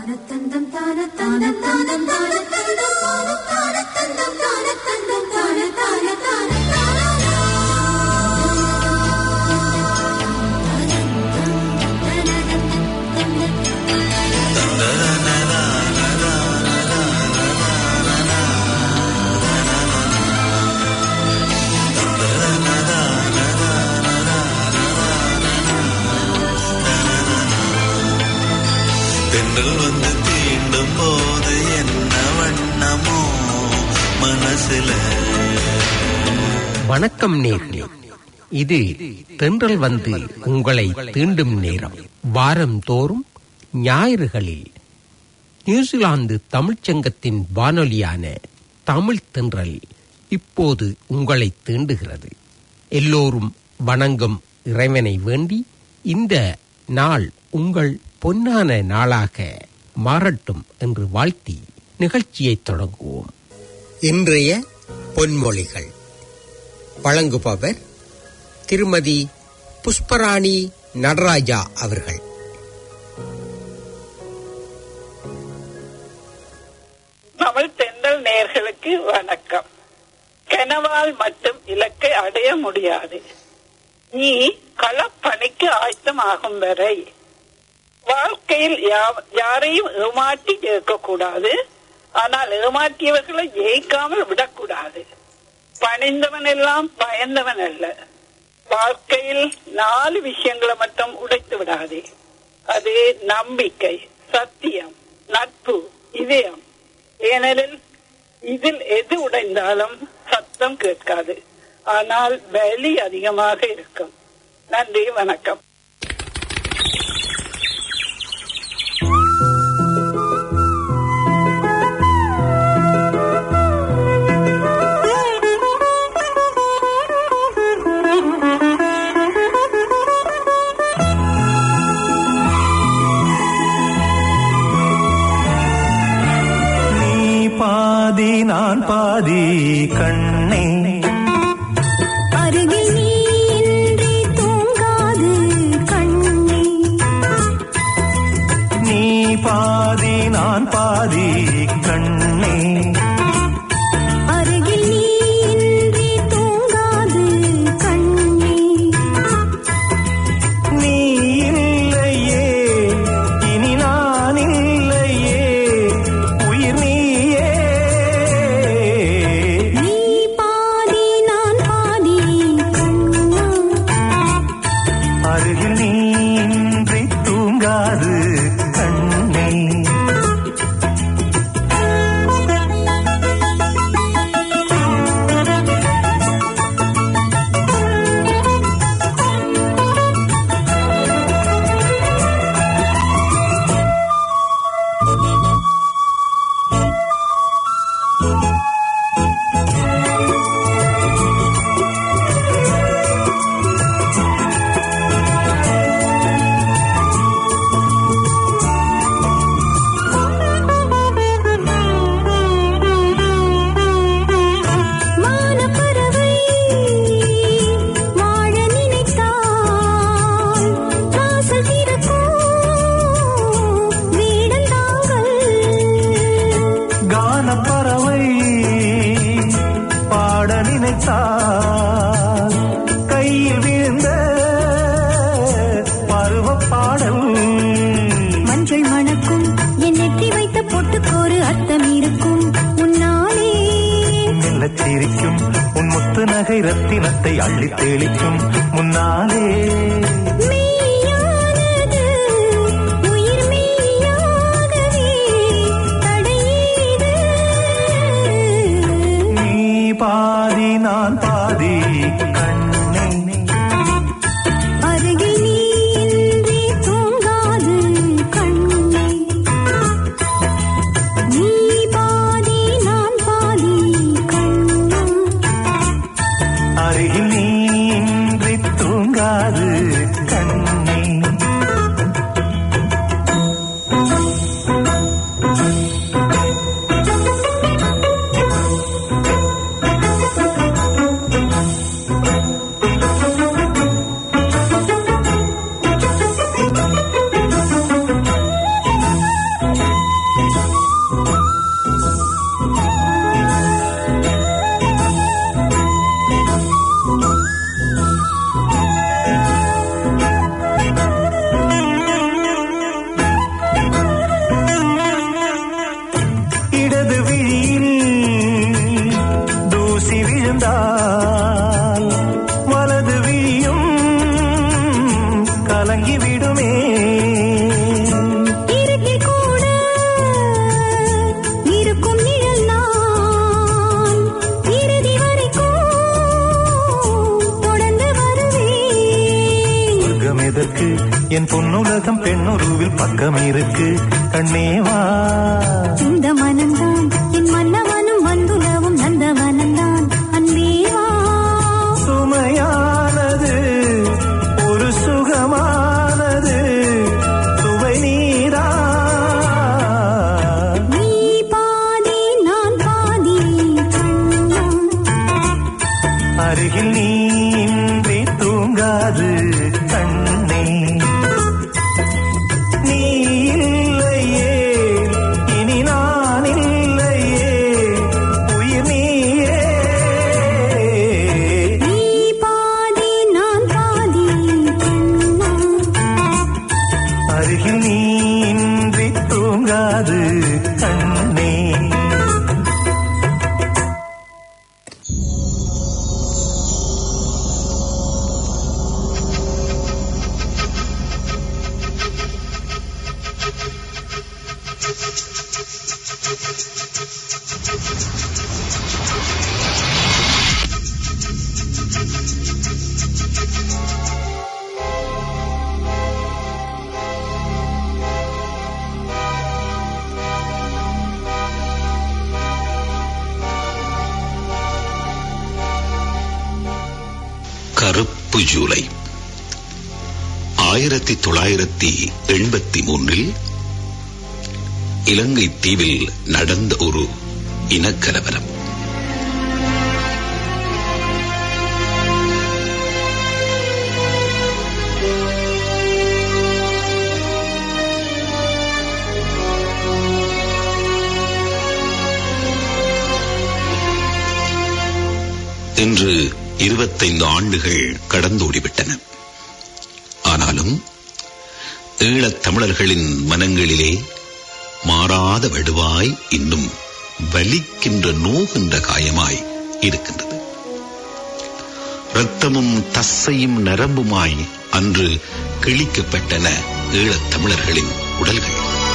தென்றல் வந்து தீண்டும் போது என்ன வண்ணமோ மனசுல வணக்கம் நேர்களே இது தென்றல் வந்து உங்களை தீண்டும் நேரம் வாரந்தோறும் ஞாயிறுகளில் நியூசிலாந்து தமிழ்ச்சங்கத்தின் வானொலியான தமிழ் தென்றல் இப்போது உங்களை தீண்டுகிறது எல்லோரும் வணங்கும் இறைவனை வேண்டி இந்த நாள் உங்கள் பொன்னான நாளாக மாறட்டும் என்று வாழ்த்தி நிகழ்ச்சியை தொடங்குவோம் இன்றைய பொன்மொழிகள் வழங்குபவர் திருமதி புஷ்பராணி நடராஜா அவர்கள் தமிழ் தென்றல் நேர்களுக்கு வணக்கம் கனவால் மட்டும் இலக்கை அடைய முடியாது நீ களப்பணிக்கு ஆயத்தமாகும் வரை வாழ்க்கையில் யா- யாரையும் ஏமாற்றி ஜெயிக்கக்கூடாது ஆனால் ஏமாற்றியவர்களை ஜெயிக்காமல் விடக்கூடாது பணிந்தவன் எல்லாம் பயந்தவன் அல்ல வாழ்க்கையில் நாலு விஷயங்களை மட்டும் உடைத்து விடாதே அது நம்பிக்கை சத்தியம் நட்பு இதயம் ஏனெனில் இதில் எது உடைந்தாலும் சத்தம் கேட்காது ஆனால் வலி அதிகமாக இருக்கும் நன்றி வணக்கம் நீ பாதி நான் பாதி கண்ணே அருகில் நீ இன்றி தூங்காது கண்ணே நீ பாதி நான் பாதி கண்ணே அருகில் நீ இன்றி தூங்காது கண்ணே நீ இல்லையே இனி நான் இல்லையே உயிர் நீயே நீ பாதி நான் பாதி கண்ணா அருகில் நீ இன்றி தூங்காது கண்ணே மானப்பறவை வாழ நினைத்தால் வாசல் திறக்கும் வீடந்தாங்கள் கானப்பறவை பாட நினைத்தால் கையில் விழுந்த பருவ பாடல் மஞ்சள் மணக்கும் என் நெற்றி வைத்த பொட்டுக்கோரு அர்த்தம் இருக்கும் உன்னாலே மெல்லச் சிரிக்கும் உன் முத்து நகை ரத்தினத்தை அள்ளித் தெளிக்கும் முன்னாலே மெய்யானது உயிர் மெய்யாகவே தடையீது நீ பாதி நான் பாதி கண்ணே அருகில் நீ இன்றி தூங்காது கண்ணே நீ பாதி நான் பாதி கண்ணா அருகில் நீ இன்றி தூங்காது கண்ணே பக்கம் இருக்கு கண்ணேவா இந்த மனம்தான் என் மன்னவனும் வந்துலவும் நந்தவனம்தான் அன்பேவா சுமையானது ஒரு சுகமானது சுவை நீரா நீ பாதி நான் பாதி கண்ணா அருகில் நீ இன்றி தூங்காது கண்ணே நீ இல்லையே இனி நான் இல்லையே உயிர் நீயே நீ பாதி நான் பாதி கண்ணா அருகில் நீ இன்றி தூங்காது கண்ணே கருப்பு ஜூலை ஆயிரத்தி தொள்ளாயிரத்தி எண்பத்தி மூன்றில் இலங்கை தீவில் நடந்த ஒரு இனக்கலவரம் இன்று இருபத்தைந்து ஆண்டுகள் கடந்தோடிவிட்டன ஆனாலும் ஈழத் தமிழர்களின் மனங்களிலே மாறாத வடுவாய் இன்னும் வலிக்கின்ற நோகின்ற காயமாய் இருக்கின்றது இரத்தமும் தசையும் நரம்புமாய் அன்று கிழிக்கப்பட்டன ஈழத் தமிழர்களின் உடல்கள்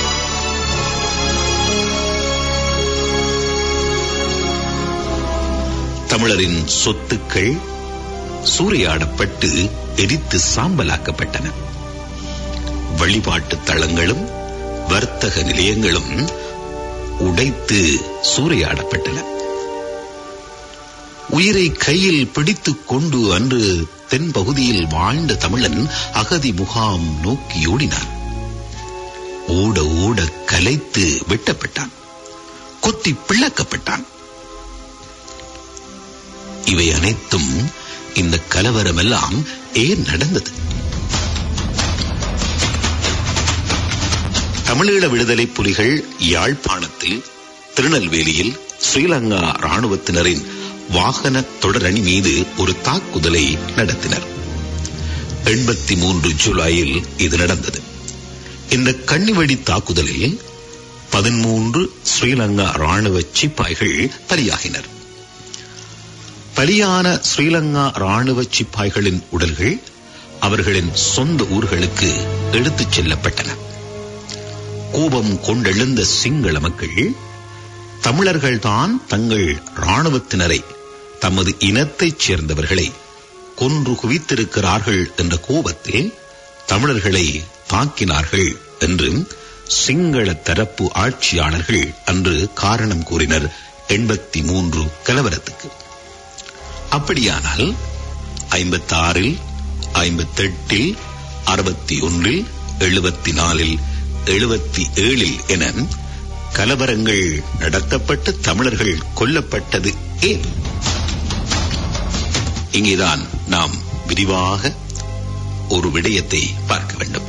தமிழரின் சொத்துக்கள் சூறையாடப்பட்டு எரித்து சாம்பலாக்கப்பட்டன வழிபாட்டு தளங்களும் வர்த்தக நிலையங்களும் உடைத்து சூறையாடப்பட்டன உயிரை கையில் பிடித்துக் கொண்டு அன்று தென்பகுதியில் வாழ்ந்த தமிழன் அகதி முகாம் நோக்கி ஓடினான் ஓட ஓட கலைத்து வெட்டப்பட்டான் கொத்தி பிளக்கப்பட்டான் இவை அனைத்தும் இந்த கலவரமெல்லாம் ஏன் நடந்தது தமிழீழ விடுதலை புலிகள் யாழ்ப்பாணத்தில் திருநெல்வேலியில் ஸ்ரீலங்கா ராணுவத்தினரின் வாகன தொடரணி மீது ஒரு தாக்குதலை நடத்தினர் எண்பத்தி மூன்று ஜூலையில் இது நடந்தது இந்த கண்ணிவெடி தாக்குதலில் பதிமூன்று ஸ்ரீலங்கா ராணுவ சிப்பாய்கள் பலியாகினர் பலியான ஸ்ரீலங்கா ராணுவ சிப்பாய்களின் உடல்கள் அவர்களின் சொந்த ஊர்களுக்கு எடுத்துச் செல்லப்பட்டன கோபம் கொண்டெழுந்த சிங்கள மக்கள் தமிழர்கள்தான் தங்கள் ராணுவத்தினரை தமது இனத்தைச் சேர்ந்தவர்களை கொன்று குவித்திருக்கிறார்கள் என்ற கோபத்தில் தமிழர்களை தாக்கினார்கள் என்று சிங்கள தரப்பு ஆட்சியாளர்கள் அன்று காரணம் கூறினர் எண்பத்தி மூன்று கலவரத்துக்கு அப்படியானால் ஐம்பத்தாறில் ஐம்பத்தெட்டில் அறுபத்தி ஒன்றில் எழுபத்தி நாலில் எழுபத்தி ஏழில் என கலவரங்கள் நடத்தப்பட்டு தமிழர்கள் கொல்லப்பட்டது ஏன் இங்கேதான் நாம் விரிவாக ஒரு விடயத்தை பார்க்க வேண்டும்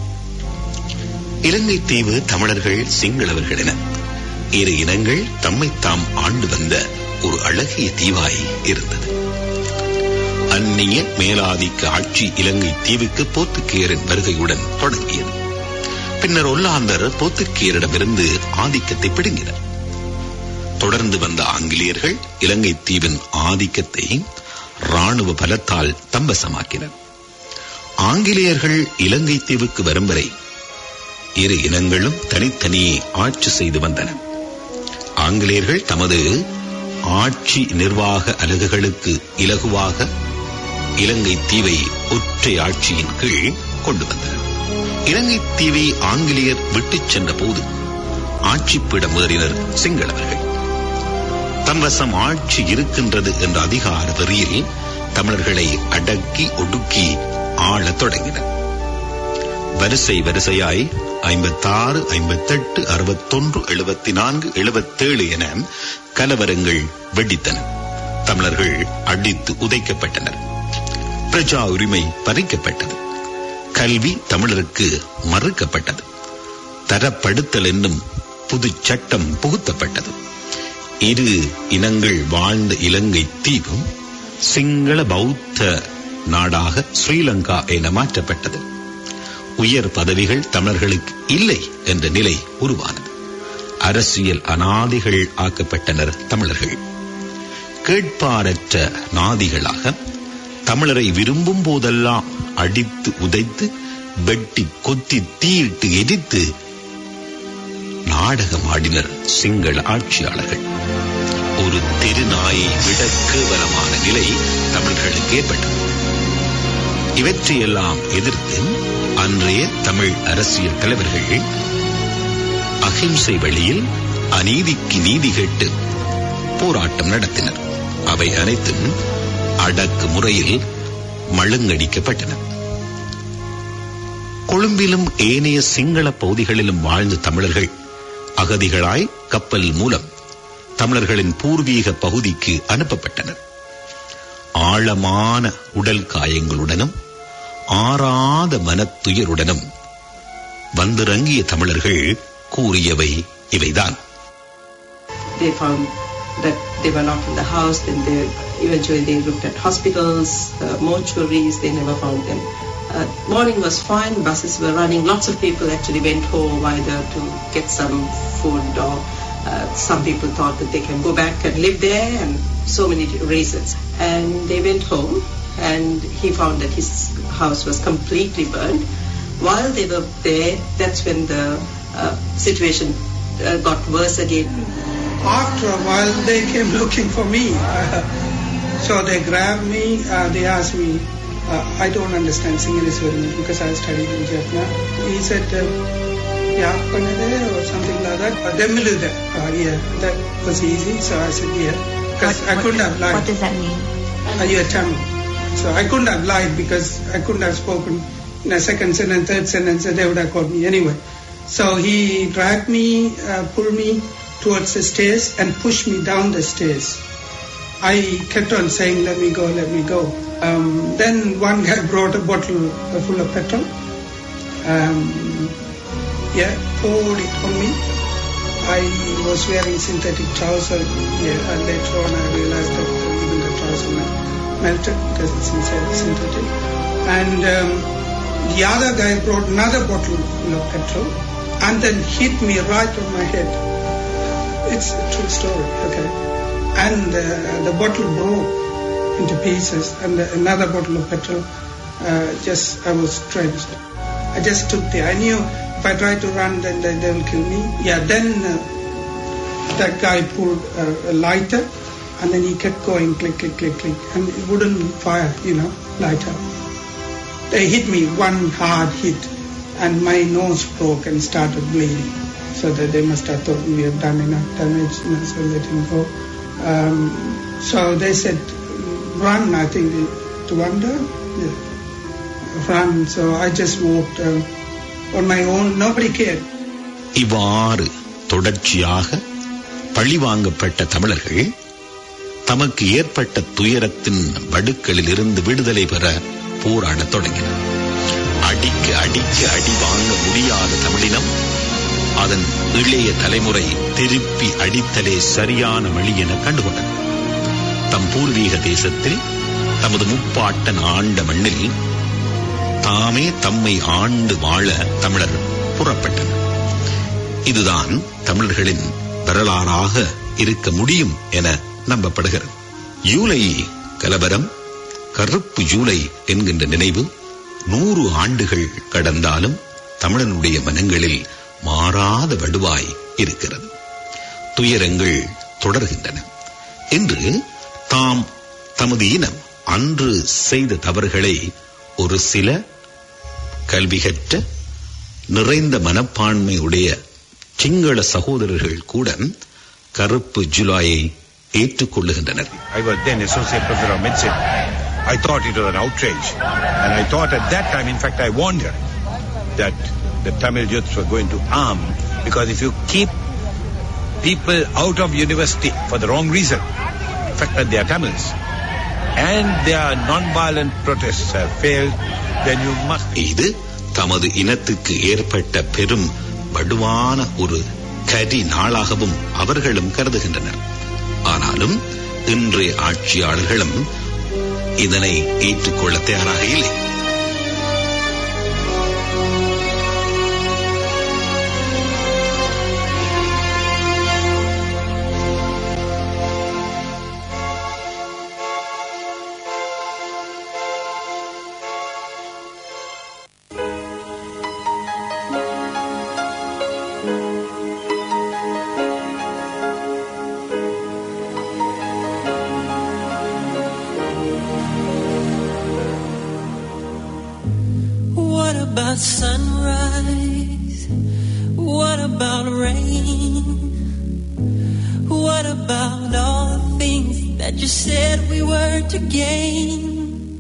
இலங்கை தீவு தமிழர்கள் சிங்களவர்கள் என இரு இனங்கள் தம்மை தாம் ஆண்டு வந்த ஒரு அழகிய தீவாய் இருந்தது அந்நிய மேலாதிக்க ஆட்சி இலங்கை தீவுக்கு போர்த்துக்கேயரின் வருகையுடன் தொடங்கியது பின்னர் ஒல்லாந்தர் போர்த்துக்கேயரிடமிருந்து ஆதிக்கத்தை பிடுங்கினர் தொடர்ந்து வந்த ஆங்கிலேயர்கள் இலங்கை தீவின் ஆதிக்கத்தை ராணுவ பலத்தால் தம்பசமாக்கினர் ஆங்கிலேயர்கள் இலங்கை தீவுக்கு வரும் வரை இரு இனங்களும் தனித்தனியே ஆட்சி செய்து வந்தன ஆங்கிலேயர்கள் தமது ஆட்சி நிர்வாக அலகுகளுக்கு இலகுவாக இலங்கை தீவை ஒற்றை ஆட்சியின் கீழ் கொண்டு வந்தனர் இலங்கை தீவை ஆங்கிலேயர் விட்டுச் சென்ற போது ஆட்சிப்பிடம் ஏறினர் சிங்களவர்கள் தன்வசம் ஆட்சி இருக்கின்றது என்ற அதிகார வெறியில் தமிழர்களை அடக்கி ஒடுக்கி ஆளத் தொடங்கினர் வரிசை வரிசையாய் ஐம்பத்தாறு ஐம்பத்தெட்டு அறுபத்தொன்று எழுபத்தி நான்கு எழுபத்தேழு என கலவரங்கள் வெடித்தன தமிழர்கள் அடித்து உதைக்கப்பட்டனர் பிரஜா உரிமை பறிக்கப்பட்டது கல்வி தமிழருக்கு மறுக்கப்பட்டது தரப்படுத்தல் என்னும் புது சட்டம் புகுத்தப்பட்டது இரு இனங்கள் வாழ்ந்த இலங்கை தீவும் சிங்கள பௌத்த நாடாக ஸ்ரீலங்கா என மாற்றப்பட்டது உயர் பதவிகள் தமிழர்களுக்கு இல்லை என்ற நிலை உருவானது அரசியல் அனாதிகள் ஆக்கப்பட்டனர் தமிழர்கள் கேட்பாரற்ற நாதிகளாக தமிழரை விரும்பும் போதெல்லாம் அடித்து உதைத்து வெட்டி கொத்தி தீயிட்டு எரித்து நாடகம் ஆடினர் சிங்கள ஆட்சியாளர்கள் ஒரு தெருநாயை விட கேவலமான நிலை தமிழர்களுக்கு ஏற்பட்டது இவற்றையெல்லாம் எதிர்த்து அன்றைய தமிழ் அரசியல் தலைவர்கள் அகிம்சை வழியில் அநீதிக்கு நீதி கேட்டு போராட்டம் நடத்தினர் அவை அனைத்தும் அடக்கு முறையில் மழுங்கடிக்கப்பட்டன கொழும்பிலும் ஏனைய சிங்கள பகுதிகளிலும் வாழ்ந்த தமிழர்கள் அகதிகளாய் கப்பல் மூலம் தமிழர்களின் பூர்வீக பகுதிக்கு அனுப்பப்பட்டனர் ஆழமான உடல் காயங்களுடனும் ஆறாத மனத்துயருடனும் வந்திறங்கிய தமிழர்கள் கூறியவை இவைதான் they found that they were not in the house. Then they eventually they looked at hospitals, uh, mortuaries. They never found them. Uh, morning was fine. Buses were running. Lots of people actually went home either to get some food or uh, some people thought that they can go back and live there, and so many reasons. And they went home, and he found that his house was completely burned. While they were there, that's when the uh, situation uh, got worse again. After a while, they came looking for me. so they grabbed me. Uh, they asked me. Uh, I don't understand Sinhalese very much because I studied in Japan. He said, uh, "Yeah, panade," or something like that. Uh, Demiluda. Uh, yeah, that was easy. So I said, "Yeah," because I couldn't have lied. What does that mean? Are you a Tamil? So I couldn't have lied because I couldn't have spoken in a second sentence, third sentence, and they would have called me anyway. So he dragged me, uh, pulled me towards the stairs and pushed me down the stairs. I kept on saying, let me go, let me go. Um, then one guy brought a bottle uh, full of petrol. Um, yeah, poured it on me. I was wearing synthetic trousers. Yeah, and later on I realized that even the trouser mel- melted because it's inside synthetic. And um, the other guy brought another bottle full of petrol and then hit me right on my head. It's a true story, okay? And uh, the bottle broke into pieces and another bottle of petrol uh, just, I was drenched. I just stood there. I knew if I tried to run, then they, they will kill me. Yeah, then uh, that guy pulled a, a lighter and then he kept going click, click, click, click. And it wouldn't fire, you know, lighter. They hit me one hard hit and my nose broke and started bleeding. So that they must have thought we have done enough damage, you know, so let him go. Um, so they said, run, I think, to wonder. Yeah. Run. So I just walked uh, on my own. Nobody cared. இவ்வாறு தொடர்ச்சியாக பழிவாங்கப்பட்ட தமிழர்கள் தமக்கு ஏற்பட்ட துயரத்தின் வடுக்களில் இருந்து விடுதலை பெற போராடத் தொடங்கினர் அடிக்க அடிக்க அடி வாங்க முடியாத தமிழினம் அதன் இளைய தலைமுறை திருப்பி அடித்தலே சரியான வழி என கண்டுகொண்டது தம் பூர்வீக தேசத்தில் தமது முப்பாட்டன் ஆண்ட மண்ணில் தாமே தம்மை ஆண்டு வாழ தமிழர் புறப்பட்டனர் இதுதான் தமிழர்களின் வரலாறாக இருக்க முடியும் என நம்பப்படுகிறது ஜூலை கலவரம் கருப்பு ஜூலை என்கின்ற நினைவு நூறு ஆண்டுகள் கடந்தாலும் தமிழனுடைய மனங்களில் மாறாத வடுவாய் இருக்கிறது துயரங்கள் தொடர்கின்றன இன்று தாம் தமது இனம் அன்று செய்த தவறுகளை ஒரு சில கல்வி கற்ற நிறைந்த மனப்பான்மையுடைய சிங்கள சகோதரர்கள் கூட கருப்பு ஜூலையை ஏற்றுக்கொள்ளுகின்றனர் I was then associate professor of medicine. I thought it was an outrage. And I thought at that time, in fact, I warned her that the Tamil youths were going to arm because if you keep people out of university for the wrong reason, the fact that they are Tamils, and their non-violent protests have failed, then you must இது தமது இனத்துக்கு ஏற்பட்ட பெரும் வடுவான ஒரு கரி நாளாகவும் அவர்களும் கருதுகின்றனர் ஆனாலும் இன்றைய ஆட்சியாளர்களும் இதனை ஏற்றுக்கொள்ள தயாராக இல்லை What about sunrise? What about rain? What about all the things that you said we were to gain?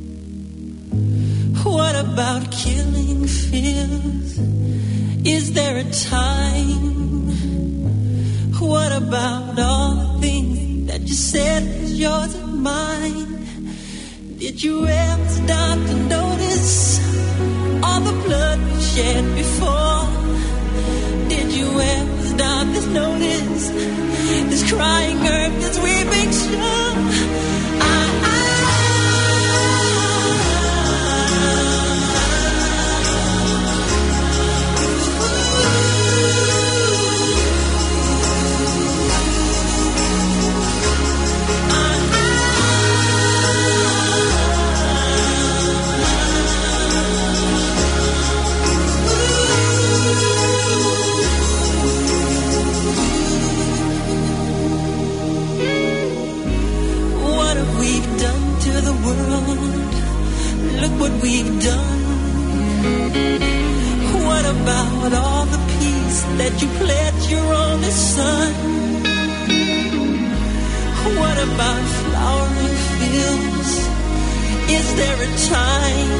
What about killing fears? Is there a time? What about all the things that you said was yours and mine? Did you ever stop to notice all the blood we shed before? Did you ever stop to notice this crying earth, this weeping shore? What have we done to the world? Look what we've done. What about all the peace that you pledged your only son? What about flowering fields? Is there a time?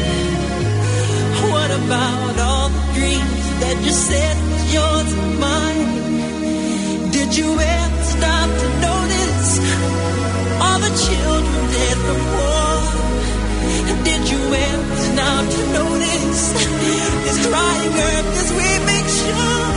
What about all the dreams that you said was yours and mine? Did you ever stop to notice all the children dead from war? Did you ever stop to notice this crying earth, this weeping shore?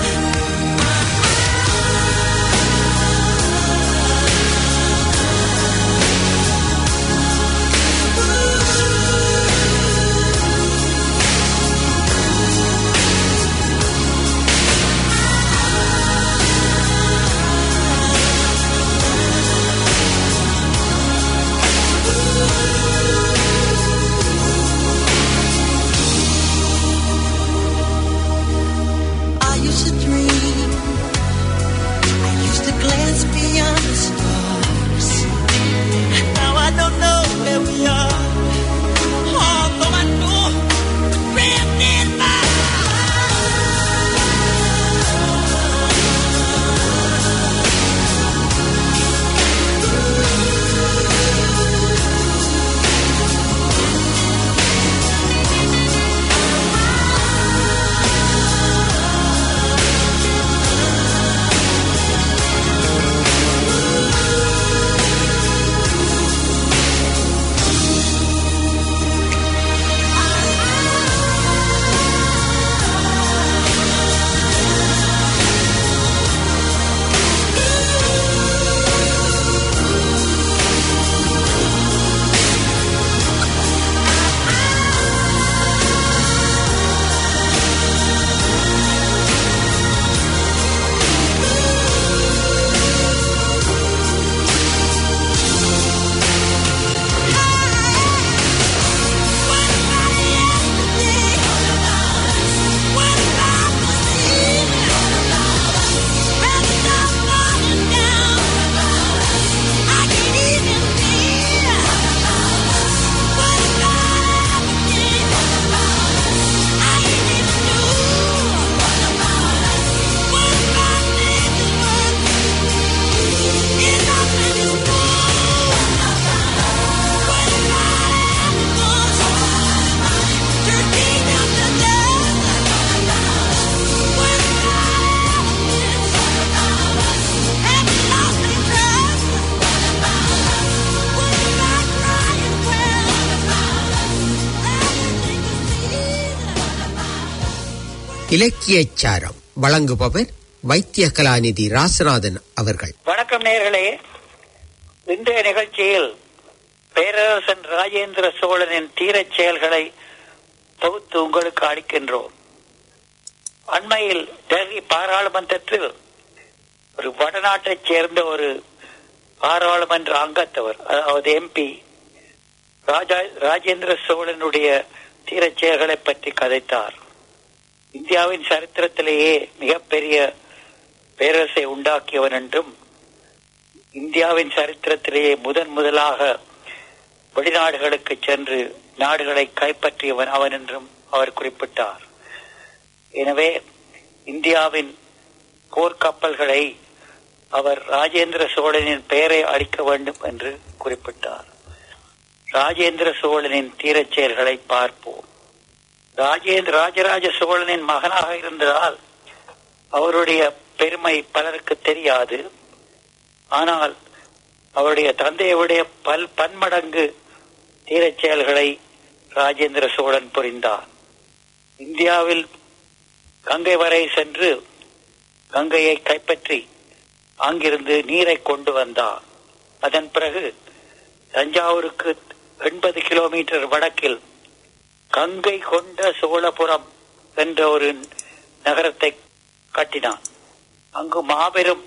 இலக்கியச் சாரம் வழங்குபவர் வைத்திய கலாநிதி ராசநாதன் அவர்கள் வணக்கம் நேர்களே இன்றைய நிகழ்ச்சியில் பேரரசன் ராஜேந்திர சோழனின் தீரச் செயல்களை தொகுத்து உங்களுக்கு அளிக்கின்றோம் அண்மையில் டெல்லி பாராளுமன்றத்தில் ஒரு வடநாட்டைச் சேர்ந்த ஒரு பாராளுமன்ற அங்கத்தவர் அதாவது எம்பி ராஜா ராஜேந்திர சோழனுடைய தீரச் செயல்களை பற்றி கதைத்தார் இந்தியாவின் சரித்திரத்திலேயே மிகப்பெரிய பேரரசை உண்டாக்கியவன் என்றும் இந்தியாவின் சரித்திரத்திலேயே முதன் முதலாக வெளிநாடுகளுக்கு சென்று நாடுகளை கைப்பற்றியவன் அவன் என்றும் அவர் குறிப்பிட்டார் எனவே இந்தியாவின் போர்க்கப்பல்களை அவர் ராஜேந்திர சோழனின் பெயரை அளிக்க வேண்டும் என்று குறிப்பிட்டார் ராஜேந்திர சோழனின் தீரச் செயல்களை பார்ப்போம் ராஜேந்திர ராஜராஜ சோழனின் மகனாக இருந்ததால் அவருடைய பெருமை பலருக்கு தெரியாது ஆனால் அவருடைய தந்தையுடைய பல் பன்மடங்கு தீரச் செயல்களை ராஜேந்திர சோழன் புரிந்தார் இந்தியாவில் கங்கை வரை சென்று கங்கையை கைப்பற்றி அங்கிருந்து நீரை கொண்டு வந்தார் அதன் பிறகு தஞ்சாவூருக்கு எண்பது கிலோமீட்டர் வடக்கில் கங்கை கொண்ட சோழபுரம் என்ற ஒரு நகரத்தை கட்டினான் அங்கு மாபெரும்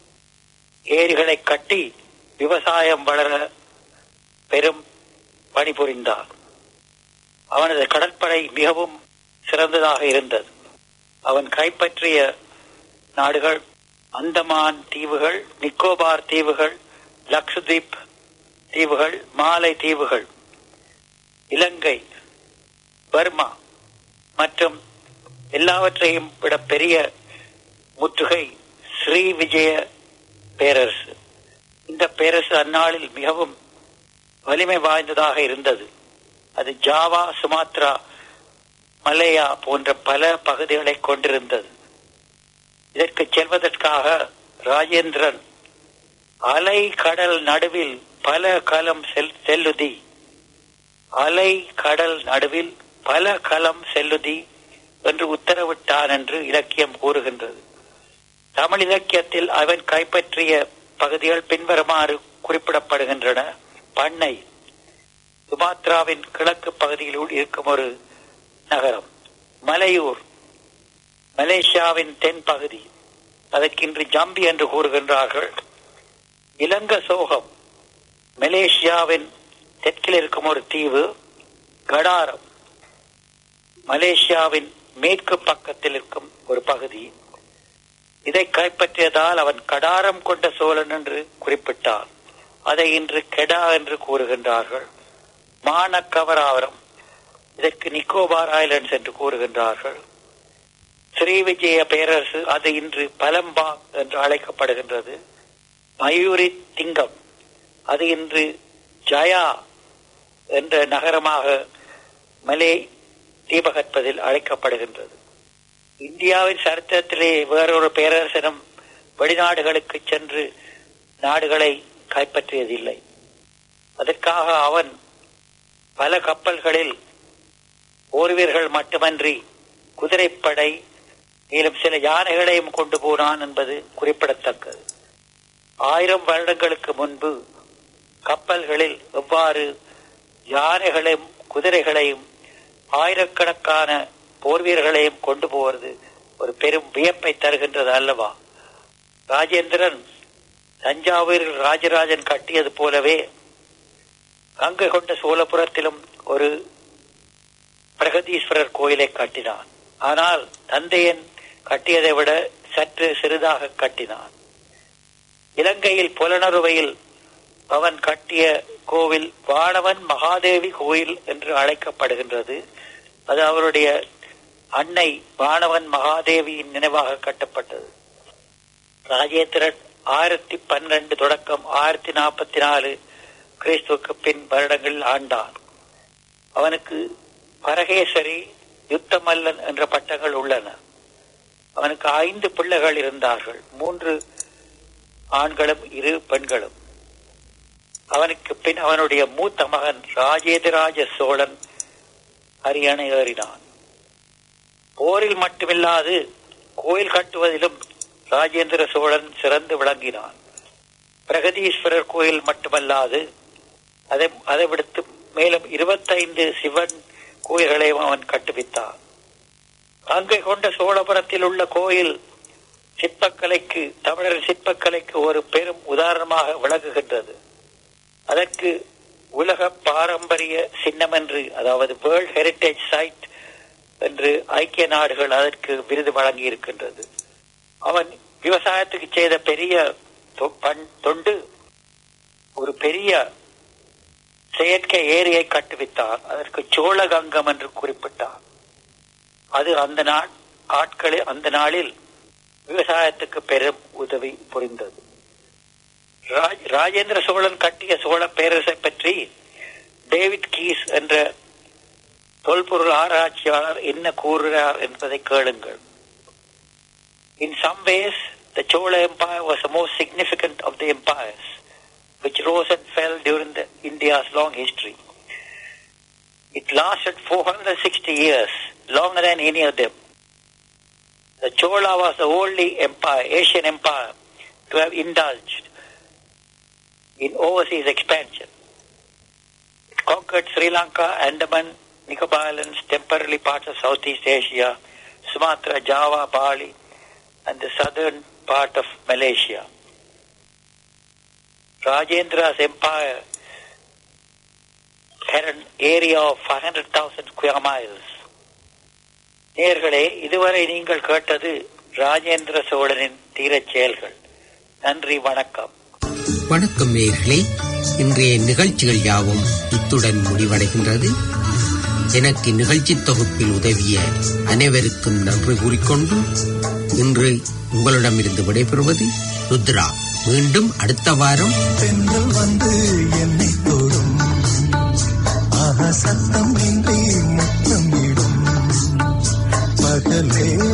ஏரிகளை கட்டி விவசாயம் வளர பெரும் பணிபுரிந்தார் அவனது கடற்படை மிகவும் சிறந்ததாக இருந்தது அவன் கைப்பற்றிய நாடுகள் அந்தமான் தீவுகள் நிக்கோபார் தீவுகள் லக்ஷதீப் தீவுகள் மாலை தீவுகள் இலங்கை பர்மா மற்றும் எல்லாவற்றையும் விட பெரிய முற்றுகை ஸ்ரீ விஜய பேரரசு இந்த பேரரசு அந்நாளில் மிகவும் வலிமை வாய்ந்ததாக இருந்தது அது ஜாவா சுமாத்ரா மலேயா போன்ற பல பகுதிகளை கொண்டிருந்தது இதற்கு செல்வதற்காக ராஜேந்திரன் அலை கடல் நடுவில் பல களம் செல் செல்லுதி அலை கடல் நடுவில் பல களம் செல்லுதி என்று உத்தரவிட்டான் என்று இலக்கியம் கூறுகின்றது தமிழ் இலக்கியத்தில் அவன் கைப்பற்றிய பகுதிகள் பின்வருமாறு குறிப்பிடப்படுகின்றன பண்ணை சுமாத்ராவின் கிழக்கு பகுதியில் இருக்கும் ஒரு நகரம் மலையூர் மலேசியாவின் தென் பகுதி அதற்கு இன்று ஜம்பி என்று கூறுகின்றார்கள் இலங்க சோகம் மலேசியாவின் தெற்கில் இருக்கும் ஒரு தீவு கடாரம் மலேசியாவின் மேற்கு பக்கத்தில் இருக்கும் ஒரு பகுதி இதை கைப்பற்றியதால் அவன் கடாரம் கொண்ட சோழன் என்று குறிப்பிட்டான் அதை இன்று கெடா என்று கூறுகின்றார்கள் மானக்கவராவரம் இதற்கு நிக்கோபார் ஐலண்ட்ஸ் என்று கூறுகின்றார்கள் ஸ்ரீ விஜய பேரரசு அது இன்று பலம்பா என்று அழைக்கப்படுகின்றது மயூரி திங்கம் அது இன்று ஜயா என்ற நகரமாக மலே தீபகற்பதில் அழைக்கப்படுகின்றது இந்தியாவின் சரித்திரத்திலே வேறொரு பேரரசனும் வெளிநாடுகளுக்கு சென்று நாடுகளை கைப்பற்றியதில்லை அதற்காக அவன் பல கப்பல்களில் போர் வீரர்கள் மட்டுமன்றி குதிரைப்படை மேலும் சில யானைகளையும் கொண்டு போனான் என்பது குறிப்பிடத்தக்கது ஆயிரம் வருடங்களுக்கு முன்பு கப்பல்களில் எவ்வாறு யானைகளையும் குதிரைகளையும் ஆயிரக்கணக்கான போர் வீரர்களையும் கொண்டு போவது ஒரு பெரும் வியப்பை தருகின்றது அல்லவா ராஜேந்திரன் தஞ்சாவூரில் ராஜராஜன் கட்டியது போலவே கங்கை கொண்ட சோழபுரத்திலும் ஒரு பிரகதீஸ்வரர் கோயிலை கட்டினான் ஆனால் தந்தையன் கட்டியதை விட சற்று சிறிதாக கட்டினான் இலங்கையில் புலனறுவையில் அவன் கட்டிய கோவில் வானவன் மகாதேவி கோயில் என்று அழைக்கப்படுகின்றது அது அவருடைய அன்னை வானவன் மகாதேவியின் நினைவாக கட்டப்பட்டது ராஜேந்திரன் ஆயிரத்தி பன்னிரண்டு தொடக்கம் ஆயிரத்தி நாற்பத்தி நாலு கிறிஸ்துவுக்கு பின் வருடங்களில் ஆண்டான் அவனுக்கு பரகேசரி யுத்தமல்லன் என்ற பட்டங்கள் உள்ளன அவனுக்கு ஐந்து பிள்ளைகள் இருந்தார்கள் மூன்று ஆண்களும் இரு பெண்களும் அவனுக்கு பின் அவனுடைய மூத்த மகன் ராஜேந்திராஜ சோழன் அரியணை ஏறினான் போரில் மட்டுமில்லாது கோயில் கட்டுவதிலும் ராஜேந்திர சோழன் சிறந்து விளங்கினான் பிரகதீஸ்வரர் கோயில் மட்டுமல்லாது அதை அதை விடுத்து மேலும் இருபத்தைந்து சிவன் கோயில்களையும் அவன் கட்டுவித்தான் அங்கே கொண்ட சோழபுரத்தில் உள்ள கோயில் சிற்பக்கலைக்கு தமிழர் சிற்பக்கலைக்கு ஒரு பெரும் உதாரணமாக விளங்குகின்றது அதற்கு உலக பாரம்பரிய சின்னம் என்று அதாவது வேர்ல்ட் ஹெரிட்டேஜ் சைட் என்று ஐக்கிய நாடுகள் அதற்கு விருது வழங்கி இருக்கின்றது அவன் விவசாயத்துக்கு செய்த பெரிய தொ- பண்- தொண்டு ஒரு பெரிய செயற்கை ஏரியை கட்டுவித்தான் அதற்கு சோழகங்கம் என்று குறிப்பிட்டான் அது அந்த நாள் ஆட்களில் அந்த நாளில் விவசாயத்துக்கு பெரும் உதவி புரிந்தது ராஜ்- ராஜேந்திர சோழன் கட்டிய சோழ பேரரசை பற்றி டேவிட் கீஸ் என்ற தொல்பொருள் ஆராய்ச்சியாளர் என்ன கூறுகிறார் என்பதை கேளுங்கள் In some ways, the Chola Empire was the most significant of the empires, which rose and fell during the India's long history. It lasted 460 years, longer than any of them. The Chola was the only empire, Asian empire, to have indulged in overseas expansion. It conquered Sri Lanka, Andaman, Nicobar Islands, temporarily parts of Southeast Asia, Sumatra, Java, Bali, and the southern part of Malaysia. Rajendra's empire had an area of 500,000 square miles. நேர்களே இதுவரை நீங்கள் கேட்டது ராஜேந்திர சோழனின் தீரச் செயல்கள் நன்றி வணக்கம் வணக்கம் நேயர்களே இன்றைய நிகழ்ச்சிகள் யாவும் இத்துடன் முடிவடைகின்றது எனக்கு நிகழ்ச்சி தொகுப்பில் உதவிய அனைவருக்கும் நன்றி கூறிக்கொண்டு இன்று உங்களிடமிருந்து விடைபெறுவது ருத்ரா மீண்டும் அடுத்த வாரம் பெண்கள் வந்து என்னை தொடும் ஆஹா சத்தம் இன்றி முத்தமிடும் பகலே